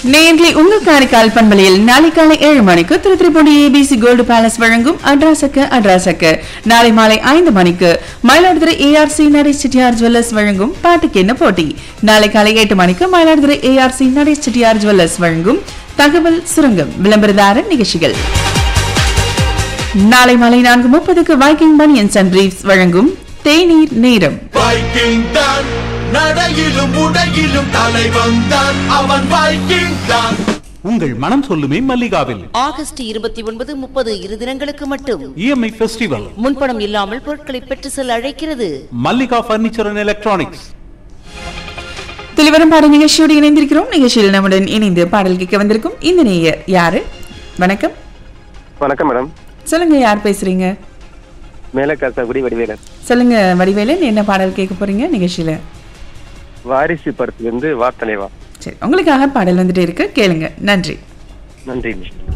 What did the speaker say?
nearly உங்கள் காரைக்கால் பண்பலையில் நாளை காலை ஏழு மணிக்கு திருத்திரிப்பூண்டி ஏபிசி கோல்டு பேலஸ் வழங்கும் அட்ராசக்க அட்ராசக்க நாளை மாலை ஐந்து மணிக்கு மயிலாடுதுறை ஏஆர்சி நடேஷ் செட்டியார் ஜுவல்லர்ஸ் வழங்கும் பாட்டுக்கு என்ன போட்டி நாளை காலை எட்டு மணிக்கு மயிலாடுதுறை ஏஆர்சி நடேஷ் செட்டியார் ஜுவல்லர்ஸ் வழங்கும் தகவல் சுரங்கம் விளம்பரதார நிகழ்ச்சிகள் நாளை மாலை நான்கு முப்பதுக்கு வைக்கிங் பனியன்ஸ் அண்ட் பிரீஃப்ஸ் வழங்கும் தேநீர் நேரம் வைக்கிங் தான் நடையிலும் உடையிலும் தலைவன் தான் அவன் வைக்கிங் தான் உங்கள் மனம் சொல்லுமே மல்லிகாவில் ஆகஸ்ட் இருபத்தி ஒன்பது முப்பது இரு தினங்களுக்கு மட்டும் இஎம்ஐ ஃபெஸ்டிவல் முன்பணம் இல்லாமல் பொருட்களை பெற்று செல்ல அழைக்கிறது மல்லிகா பர்னிச்சர் அண்ட் எலக்ட்ரானிக்ஸ் தெளிவரும் பாடல் நிகழ்ச்சியோடு இணைந்திருக்கிறோம் நிகழ்ச்சியில் நம்முடன் இணைந்து பாடல் கேட்க வந்திருக்கும் இந்த நேயர் யாரு வணக்கம் வணக்கம் மேடம் சொல்லுங்க யார் பேசுறீங்க மேலக்காசாகுடி வடிவேலன் சொல்லுங்க வடிவேலன் என்ன பாடல் கேட்க போறீங்க நிகழ்ச்சியில வாரிசு படத்திலிருந்து வா தலைவா சரி உங்களுக்காக பாடல் வந்துட்டே இருக்கு கேளுங்க நன்றி நன்றி